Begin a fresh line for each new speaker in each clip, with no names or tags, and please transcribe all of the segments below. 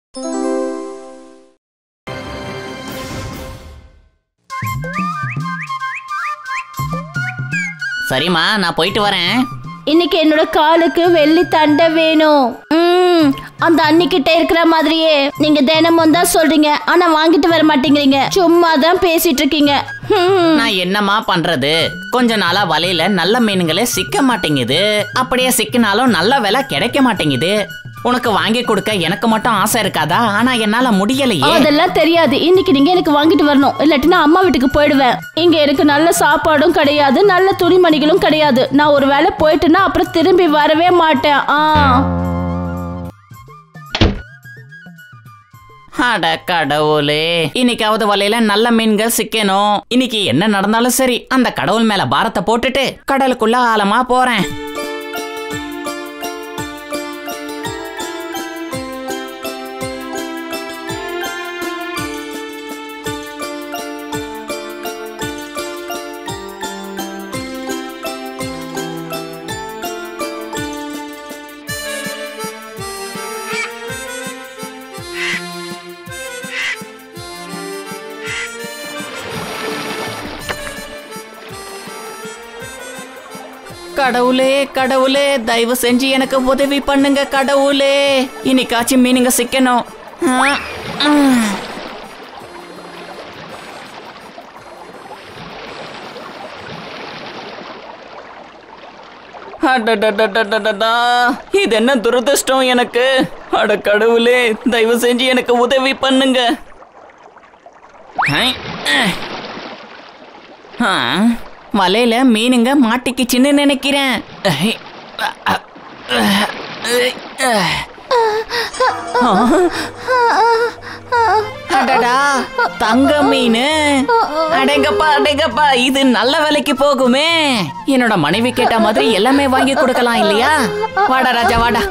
சரிம்மா நான் போயிட்டு வரேன்
இன்னைக்கு என்னோட காலுக்கு வெள்ளி தண்டை வேணும் ம், அந்த அன்னிக்கிட்ட இருக்கிற மாதிரியே நீங்க தினமும் தான் சொல்றீங்க ஆனா வாங்கிட்டு வர மாட்டேங்கிறீங்க சும்மா தான் பேசிட்டு இருக்கீங்க ம்.
நான் என்னம்மா பண்றது கொஞ்ச நாளா வலையில நல்ல மீனுங்களே சிக்க மாட்டேங்குது அப்படியே சிக்கினாலும் நல்ல விலை கிடைக்க மாட்டேங்குது உனக்கு வாங்கி கொடுக்க எனக்கு மட்டும் ஆசை இருக்காதா ஆனா என்னால முடியலையே
அதெல்லாம் தெரியாது இன்னைக்கு நீங்க எனக்கு வாங்கிட்டு வரணும் இல்லாட்டி நான் அம்மா வீட்டுக்கு போயிடுவேன் இங்க எனக்கு நல்ல சாப்பாடும் கிடையாது நல்ல துணிமணிகளும் கிடையாது நான் ஒரு வேளை போயிட்டேன்னா அப்புறம் திரும்பி வரவே மாட்டேன் ஆ
அட கடவுளே இன்னைக்காவது வலையில நல்ல மீன்கள் சிக்கணும் இன்னைக்கு என்ன நடந்தாலும் சரி அந்த கடவுள் மேல பாரத்தை போட்டுட்டு கடலுக்குள்ள ஆழமா போறேன் கடவுளே கடவுளே தயவு செஞ்சு எனக்கு உதவி பண்ணுங்க கடவுளே இன்னைக்காச்சும் மீனுங்க சிக்கணும் ஆ, ஆ. அடடடடடடடா. இது என்ன துரதிர்ஷ்டம் எனக்கு அட கடவுளே தயவு செஞ்சு எனக்கு உதவி பண்ணுங்க ஹை, அஹ். ஆ, வலையில மீனுங்க மாட்டிக்கிச்சுன்னு நினைக்கிறேன் ஐ, அ, அ, அ, அ, அ. அடடா தங்க மீன் அடேங்கப்பா அடேங்கப்பா இது நல்ல விலைக்கு போகுமே என்னோட மனைவி கேட்ட மாதிரி எல்லாமே வாங்கி கொடுக்கலாம் இல்லையா வாடா ராஜா வாடா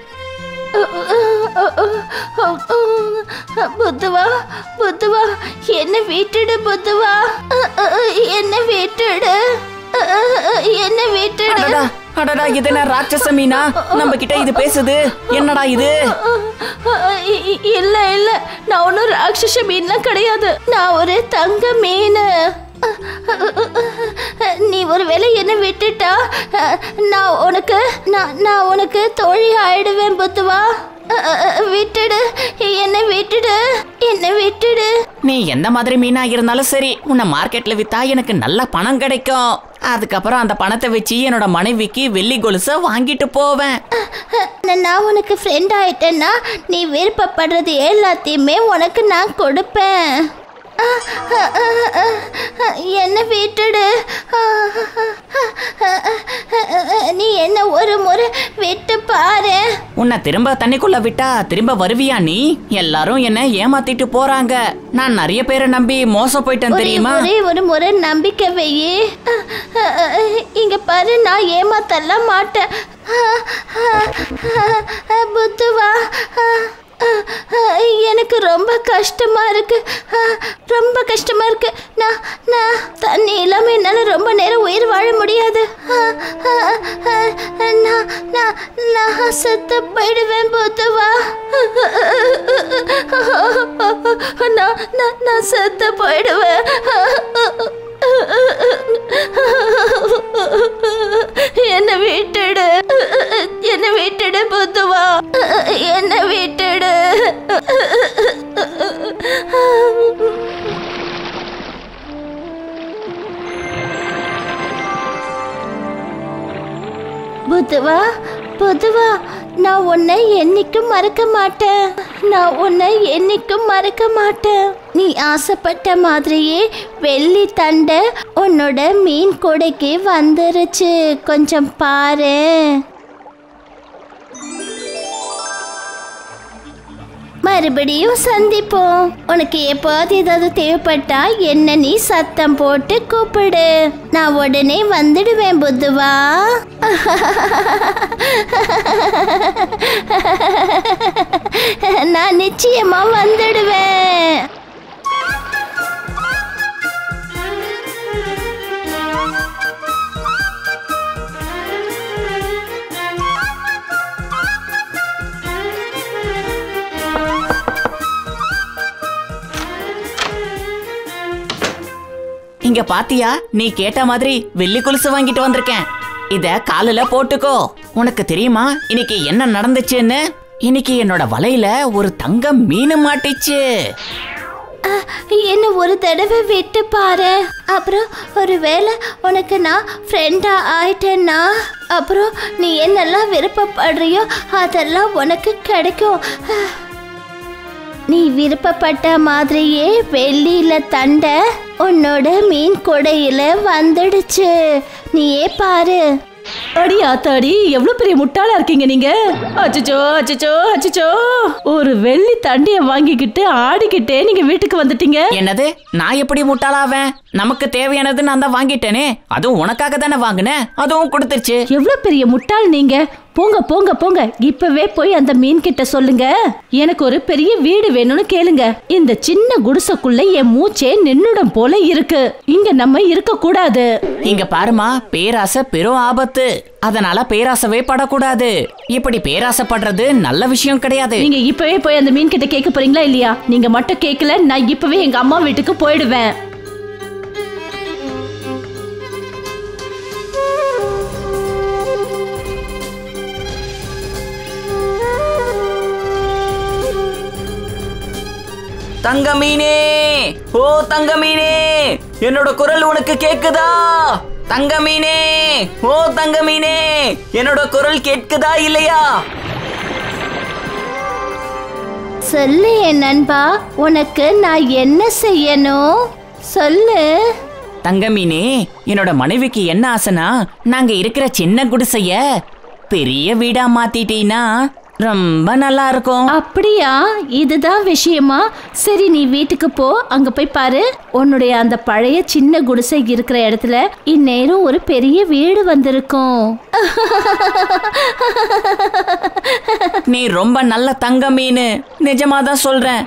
புத்துவா புத்துவா என்ன விட்டுடு புத்துவா என்ன விட்டுடு என்ன விட்டுடு
அடடா அடடா இது என்ன ராட்சச மீனா நம்ம கிட்ட இது பேசுது என்னடா இது
இ- இ- இல்ல இல்ல நான் ஒன்றும் ராட்சச மீன்லாம் கிடையாது நான் ஒரு தங்க மீன் நீ ஒரு வேளை என்ன விட்டுட்டா நான் உனக்கு நான் நான் உனக்கு தோழி ஆயிடுவேன் புத்துவா விட்டுடு என்னை விட்டுடு என்னை விட்டுடு
நீ எந்த மாதிரி மீனா இருந்தாலும் சரி உன்னை மார்க்கெட்ல வித்தா எனக்கு நல்ல பணம் கிடைக்கும் அதுக்கப்புறம் அந்த பணத்தை வச்சு என்னோட மனைவிக்கு வெள்ளி கொலுசை வாங்கிட்டு போவேன்
நான் உனக்கு ஃப்ரெண்ட் ஆயிட்டேன்னா நீ விருப்பப்படுறது எல்லாத்தையுமே உனக்கு நான் கொடுப்பேன் என்ன விட்டுடு நீ என்ன ஒரு முறை விட்டு பாரு
உன்னை திரும்ப தண்ணிக்குள்ள விட்டா திரும்ப வருவியா நீ எல்லாரும் என்ன ஏமாத்திட்டு போறாங்க நான் நிறைய பேரை நம்பி மோசம் போயிட்டேன்
ஒரே
தெரியுமா
ஒரே ஒரு முறை நம்பிக்கை வையி இங்க பாரு நான் ஏமாத்தலாம் மாட்டேன் புத்துவா எனக்கு ரொம்ப கஷ்டமா இருக்கு ரொம்ப கஷ்டமா இருக்கு நான் நான் தண்ணி இல்லாம என்னால ரொம்ப நேரம் உயிர் வாழ முடியாது நான் நான் நான் செத்து போயிடுவேன் புத்துவா நான் நான் நான் செத்து போயிடுவேன் என்ன விட்டுடு என்ன விட்டுடு புத்துவா என்ன விட்டுடு புத்துவா புத்துவா நான் உன்னை என்னைக்கும் மறக்க மாட்டேன் நான் உன்னை என்னைக்கும் மறக்க மாட்டேன் நீ ஆசைப்பட்ட மாதிரியே வெள்ளி தண்டை உன்னோட மீன் கூடைக்கு வந்துருச்சு கொஞ்சம் பாரு மறுபடியும் சந்திப்போம் உனக்கு எப்போது ஏதாவது தேவைப்பட்டா என்ன நீ சத்தம் போட்டு கூப்பிடு நான் உடனே வந்துடுவேன் புத்துவா நான் நிச்சயமா வந்துடுவேன்
இங்க பாத்தியா நீ கேட்ட மாதிரி வெள்ளி கொலுசு வாங்கிட்டு வந்திருக்கேன் இத காலுல போட்டுக்கோ உனக்கு தெரியுமா இன்னைக்கு என்ன நடந்துச்சுன்னு இன்னைக்கு என்னோட வலையில ஒரு தங்க மீன் மாட்டிச்சு
அஹ், என்ன ஒரு தடவை விட்டு பாரு அப்புறம் ஒருவேளை உனக்கு நான் ஃப்ரெண்டா ஆயிட்டேன்னா அப்புறம் நீ என்னெல்லாம் விருப்பப்படுறியோ அதெல்லாம் உனக்கு கிடைக்கும் அஹ். நீ விருப்பப்பட்ட மாதிரியே வெள்ளியில தண்டை உன்னோட மீன் கொடையில வந்துடுச்சு நீயே பாரு
அடி ஆத்தாடி எவ்வளவு பெரிய முட்டாளா இருக்கீங்க நீங்க அச்சச்சோ அச்சச்சோ அச்சச்சோ ஒரு வெள்ளி தண்டிய வாங்கிக்கிட்டு ஆடிக்கிட்டே நீங்க வீட்டுக்கு வந்துட்டீங்க
என்னது நான் எப்படி முட்டாளாவேன் நமக்கு தேவையானது நான் தான் வாங்கிட்டேனே அதுவும் உனக்காக தானே வாங்கினேன் அதுவும் கொடுத்துருச்சு
எவ்வளவு பெரிய முட்டாள் நீங்க போங்க போங்க போங்க இப்பவே போய் அந்த மீன் கிட்ட சொல்லுங்க எனக்கு ஒரு பெரிய வீடு வேணும்னு கேளுங்க இந்த சின்ன குடிசைக்குள்ள என் மூச்சே நின்னுடும் போல இருக்கு இங்க நம்ம இருக்க கூடாது
இங்க பாருமா பேராசை பெரும் ஆபத்து அதனால பேராசவே படக்கூடாது இப்படி பேராசைப்படுறது நல்ல விஷயம் கிடையாது
நீங்க இப்பவே போய் அந்த மீன் கிட்ட கேட்க போறீங்களா இல்லையா நீங்க மட்டும் கேட்கல நான் இப்பவே எங்க அம்மா வீட்டுக்கு போயிடுவேன்
தங்க மீனே ஓ தங்க மீனே என்னோட குரல் உனக்கு கேக்குதா தங்க மீனே ஓ தங்க மீனே என்னோட குரல் கேட்குதா இல்லையா
சொல்லு என் நண்பா உனக்கு நான் என்ன செய்யணும் சொல்லு
தங்க மீனே என்னோட மனைவிக்கு என்ன ஆசைனா நாங்க இருக்கிற சின்ன குடிசைய பெரிய வீடா மாத்திட்டீன்னா ரொம்ப நல்லா இருக்கும்
அப்படியா இதுதான் விஷயமா சரி நீ வீட்டுக்கு போ அங்க போய் பாரு உன்னுடைய அந்த பழைய சின்ன குடிசை இருக்கிற இடத்துல இந்நேரம் ஒரு பெரிய வீடு வந்திருக்கும்
நீ ரொம்ப நல்ல தங்க மீன் நிஜமா தான் சொல்றேன்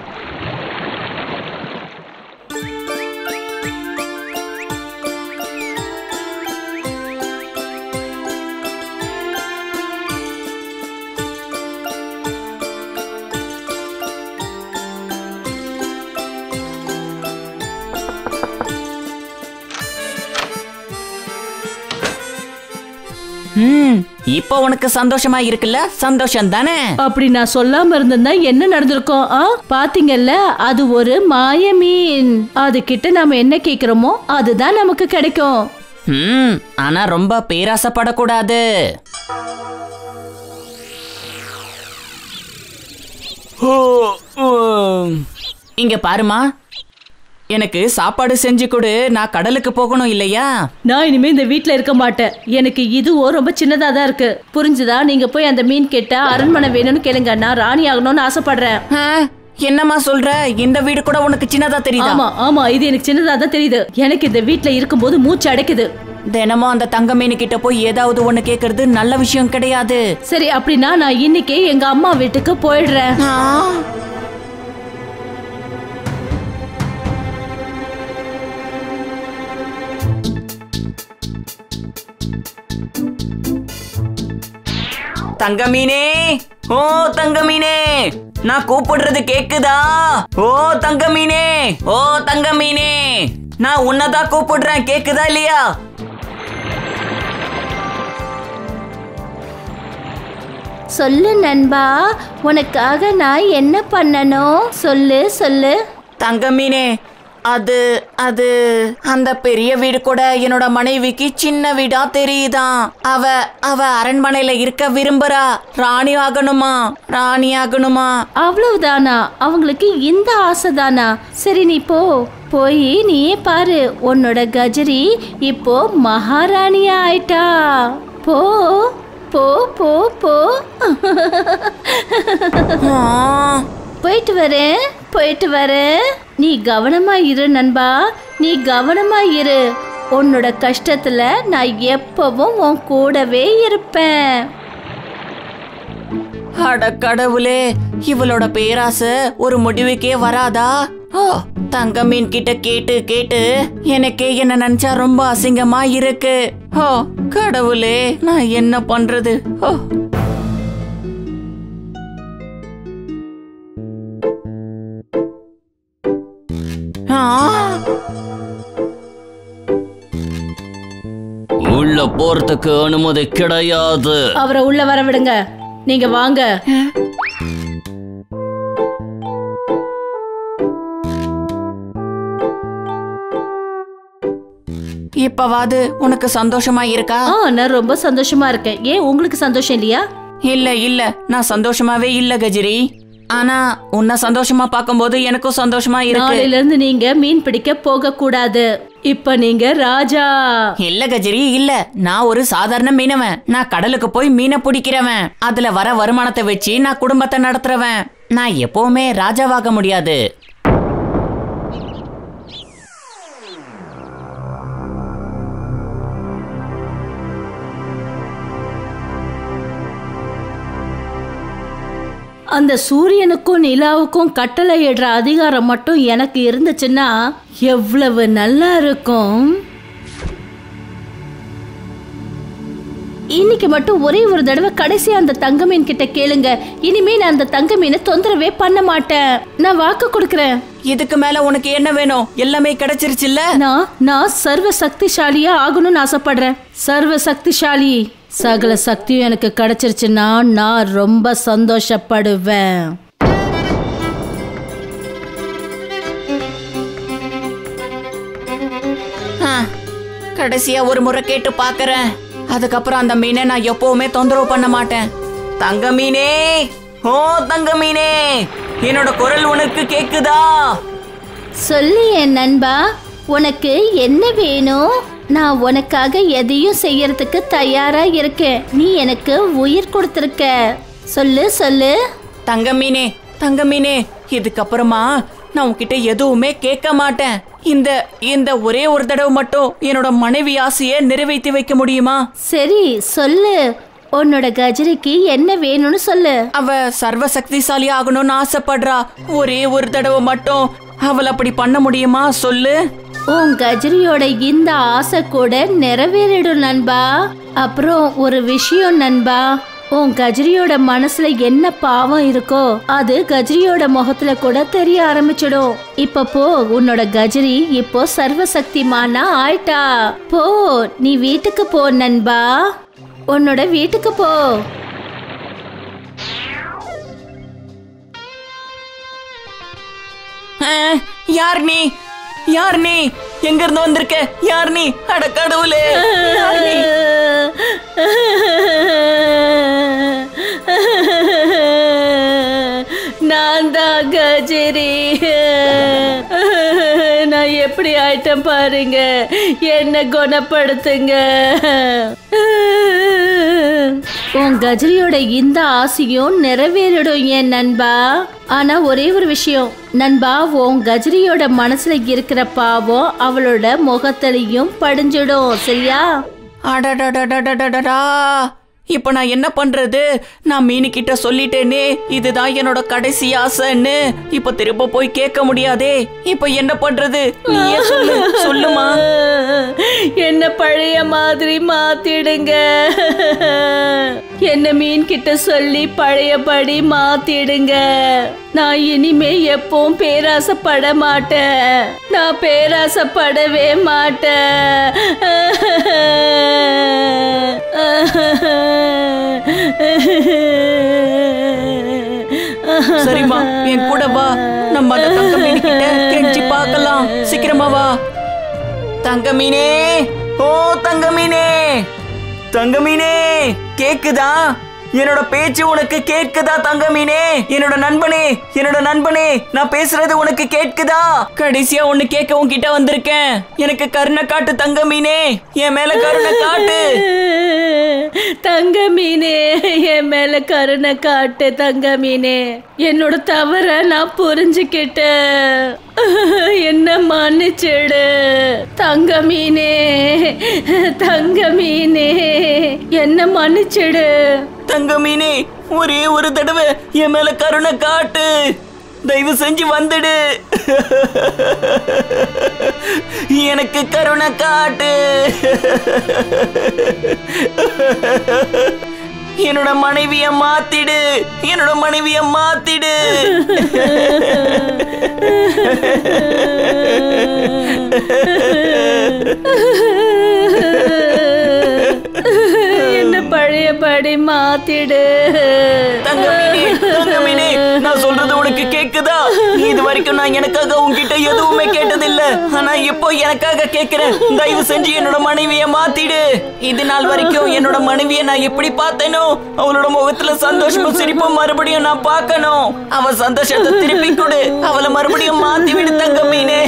ம் இப்போ உனக்கு சந்தோஷமா இருக்குல்ல சந்தோஷம் தானே
அப்படி நான் சொல்லாம இருந்திருந்தா என்ன நடந்திருக்கும் ஆ பாத்தீங்கல்ல அது ஒரு மாய மீன் அது கிட்ட நாம என்ன கேக்குறோமோ அதுதான் நமக்கு கிடைக்கும்
ம் ஆனா ரொம்ப பேராசைப்படக்கூடாது இங்க பாருமா எனக்கு சாப்பாடு செஞ்சு கொடு நான் கடலுக்கு போகணும் இல்லையா
நான் இனிமே இந்த வீட்ல இருக்க மாட்டேன் எனக்கு இதுவும் ரொம்ப சின்னதா தான் இருக்கு புரிஞ்சுதா நீங்க போய் அந்த மீன் கிட்ட அரண்மனை வேணும்னு கேளுங்க நான் ராணி ஆகணும்னு ஆசைப்படுறேன்
ஆ, என்னம்மா சொல்ற இந்த வீடு கூட உனக்கு சின்னதா தெரியுதா
ஆமா ஆமா இது எனக்கு சின்னதா தான் தெரியுது எனக்கு இந்த வீட்ல இருக்கும்போது மூச்சு அடைக்குது
தினமும் அந்த தங்க மீன் கிட்ட போய் ஏதாவது ஒண்ணு கேக்குறது நல்ல விஷயம் கிடையாது
சரி அப்படின்னா நான் இன்னைக்கே எங்க அம்மா வீட்டுக்கு போயிடுறேன்
ஆ, தங்க மீனே ஓ தங்க மீனே நான் கூப்பிடுறது கேக்குதா ஓ தங்க மீனே ஓ தங்க மீனே நான் உன்னதான் கூப்பிடுறேன் கேக்குதா இல்லையா
சொல்லு நண்பா உனக்காக நான் என்ன பண்ணணும் சொல்லு சொல்லு
தங்க மீனே அது அது அந்த பெரிய வீடு கூட என்னோட மனைவிக்கு சின்ன வீடா தெரியுதாம் அவ அவ அரண்மனையில இருக்க விரும்புறா ராணி ஆகணுமா ராணி ஆகணுமா
அவ்வளவுதானா அவங்களுக்கு இந்த ஆசைதானா சரி நீ போ போய் நீயே பாரு உன்னோட கஜரி இப்போ மகாராணியா ஆயிட்டா போ போ போ போ
ஆ,
போயிட்டு வரேன் போயிட்டு வரேன் நீ கவனமா இரு நண்பா நீ கவனமா இரு உன்னோட கஷ்டத்துல நான் எப்பவும் உன் கூடவே இருப்பேன்
அட கடவுளே இவளோட பேராசை ஒரு முடிவுக்கே வராதா ஓ தங்க மீன் கிட்ட கேட்டு கேட்டு எனக்கே என்ன நினைச்சா ரொம்ப அசிங்கமா இருக்கு ஓ கடவுளே நான் என்ன பண்றது ஓ ஆ
உள்ள போறதுக்கு அனுமதி கிடையாது
அவரை உள்ள வர விடுங்க நீங்க வாங்க
இப்பவாது உனக்கு சந்தோஷமா இருக்கா
ஆ நான் ரொம்ப சந்தோஷமா இருக்கேன் ஏன் உங்களுக்கு சந்தோஷம் இல்லையா
இல்ல இல்ல நான் சந்தோஷமாவே இல்ல கஜரி ஆனா உன்னை சந்தோஷமா பார்க்கும்போது எனக்கும் சந்தோஷமா இருக்கு
நாளையில இருந்து நீங்க மீன் பிடிக்க போக கூடாது இப்ப நீங்க ராஜா
இல்ல கஜரி இல்ல நான் ஒரு சாதாரண மீனவன் நான் கடலுக்கு போய் மீனை பிடிக்கிறவன் அதுல வர வருமானத்தை வச்சு நான் குடும்பத்தை நடத்துறவன் நான் எப்பவுமே ராஜாவாக முடியாது
அந்த சூரியனுக்கும் நிலாவுக்கும் கட்டளை இடுற அதிகாரம் மட்டும் எனக்கு இருந்துச்சுன்னா எவ்வளவு நல்லா இருக்கும் இன்னைக்கு மட்டும் ஒரே ஒரு தடவை கடைசியா அந்த தங்க மீன் கிட்ட கேளுங்க இனிமே நான் அந்த தங்க மீனை தொந்தரவே பண்ண மாட்டேன் நான் வாக்கு கொடுக்கறேன்
இதுக்கு மேல உனக்கு என்ன வேணும் எல்லாமே கிடைச்சிருச்சுல்ல
நான் நான் சர்வ சக்திசாலியா ஆகணும்னு ஆசைப்படுறேன் சர்வ சக்திசாலி சகல சக்தியும் எனக்கு கிடைச்சிருச்சுன்னா நான் ரொம்ப சந்தோஷப்படுவேன்
ஆ, கடைசியா ஒரு முறை கேட்டு பாக்குறேன் அதுக்கப்புறம் அந்த மீனை நான் எப்பவுமே தொந்தரவு பண்ண மாட்டேன் தங்க மீனே ஓ தங்க மீனே என்னோட குரல் உனக்கு கேக்குதா
சொல்லு என் நண்பா உனக்கு என்ன வேணும் நான் உனக்காக எதையும் செய்யறதுக்கு தயாரா இருக்கேன் நீ எனக்கு உயிர் கொடுத்துருக்க சொல்லு சொல்லு
தங்க மீனே தங்க மீனே இதுக்கப்புறமா நான் உன்கிட்ட எதுவுமே கேட்க மாட்டேன் இந்த இந்த ஒரே ஒரு தடவை மட்டும் என்னோட மனைவி ஆசையை நிறைவேற்றி வைக்க முடியுமா
சரி சொல்லு உன்னோட கஜரிக்கு என்ன வேணும்னு சொல்லு
அவ சர்வ சக்திசாலி ஆகணும்னு ஆசைப்படுறா ஒரே ஒரு தடவை மட்டும் அவள் அப்படி பண்ண முடியுமா சொல்லு
உன் கஜரியோட இந்த ஆசை கூட நிறைவேறிடும் நண்பா அப்புறம் ஒரு விஷயம் நண்பா உன் கஜரியோட மனசுல என்ன பாவம் இருக்கோ அது கஜரியோட முகத்துல கூட தெரிய ஆரம்பிச்சிடும் இப்ப போ உன்னோட கஜரி இப்போ சர்வசக்திமானா ஆயிட்டா போ நீ வீட்டுக்கு போ நண்பா உன்னோட வீட்டுக்கு போ
ஆ, யார் நீ யார் நீ எங்க இருந்து வந்திருக்க யார் நீ அட கடவுளே யார் நீ?
நான் தான் கஜரி நான் எப்படி ஆயிட்டேன் பாருங்க என்ன குணப்படுத்துங்க உன் கஜரியோட இந்த ஆசையும் நிறைவேறிடும் என் நண்பா ஆனா ஒரே ஒரு விஷயம் நண்பா உன் கஜரியோட மனசுல இருக்கிற பாவம் அவளோட முகத்திலையும் படிஞ்சிடும் சரியா
அடடடடடடடடா இப்ப நான் என்ன பண்றது நான் மீனு கிட்ட சொல்லிட்டேனே இதுதான் என்னோட கடைசி ஆசைன்னு இப்ப திரும்ப போய் கேட்க முடியாதே இப்ப என்ன பண்றது நீயே சொல்லு சொல்லுமா
என்ன பழைய மாதிரி மாத்திடுங்க என்ன மீன் கிட்ட சொல்லி பழையபடி மாத்திடுங்க நான் இனிமே எப்பவும் பேராசைப்பட மாட்டேன் நான் பேராசைப்படவே மாட்டேன்
சரிம்மா என் கூட வா நம்ம அந்த தங்க மீன் கிட்ட கெஞ்சி பார்க்கலாம் சீக்கிரமா வா தங்க மீனே ஓ தங்க மீனே தங்க மீனே கேக்குதா என்னோட பேச்சு உனக்கு கேட்குதா தங்க மீனே என்னோட நண்பனே என்னோட நண்பனே நான் பேசுறது உனக்கு கேட்குதா கடைசியா ஒண்ணு கேட்க உன்கிட்ட வந்திருக்கேன் எனக்கு கருணை காட்டு தங்க மீனே என் மேல கருணை காட்டு
தங்க மீனே என் மேல கருணை காட்டு தங்க மீனே என்னோட தவற நான் புரிஞ்சுக்கிட்டேன் என்ன மன்னிச்சிடு தங்க மீனே தங்க மீனே என்ன மன்னிச்சிடு
தங்க மீனே ஒரே ஒரு தடவை என் மேல கருணை காட்டு தயவு செஞ்சு வந்துடு எனக்கு கருணை காட்டு என்னோட மனைவிய மாத்திடு என்னோட மனைவிய மாத்திடு
மாத்திடு
தங்கமீனே தங்கமீனே நான் சொல்றது உனக்கு கேக்குதா இது வரைக்கும் நான் எனக்காக உன்கிட்ட எதுவுமே கேட்டதில்ல ஆனா இப்போ எனக்காக கேக்குறேன் தயவு செஞ்சு என்னோட மனைவிய மாத்திடு இது நாள் வரைக்கும் என்னோட மனைவிய நான் எப்படி பார்த்தேனோ அவளோட முகத்துல சந்தோஷமும் சிரிப்பும் மறுபடியும் நான் பார்க்கணும் அவ சந்தோஷத்தை திருப்பி கொடு அவளை மறுபடியும் மாத்தி விடு தங்கமீனே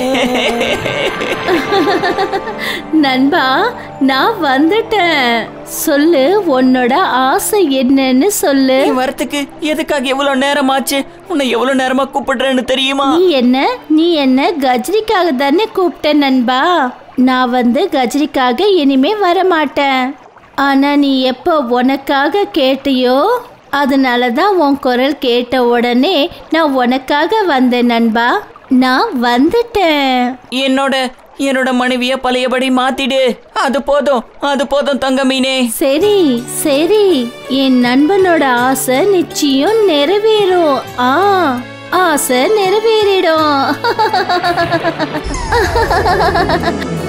நண்பா நான் வந்துட்டேன் சொல்லு உன்னோட ஆசை என்னன்னு சொல்லு
நீ வரத்துக்கு எதுக்காக எவ்வளவு நேரம் ஆச்சு உன்னை எவ்வளவு நேரமா கூப்பிடுறேன்னு தெரியுமா
நீ என்ன நீ என்ன கஜரிக்காக தானே கூப்பிட்ட நண்பா நான் வந்து கஜரிக்காக இனிமே வர மாட்டேன் ஆனா நீ எப்போ உனக்காக கேட்டியோ அதனால தான் உன் குரல் கேட்ட உடனே நான் உனக்காக வந்தேன் நண்பா நான் வந்துட்டேன்
என்னோட என்னோட மனைவிய பழையபடி மாத்திடு அது போதும் அது போதும் தங்கமீனே
சரி சரி என் நண்பனோட ஆசை நிச்சயம் நிறைவேறும் ஆ ஆசை நிறைவேறிடும்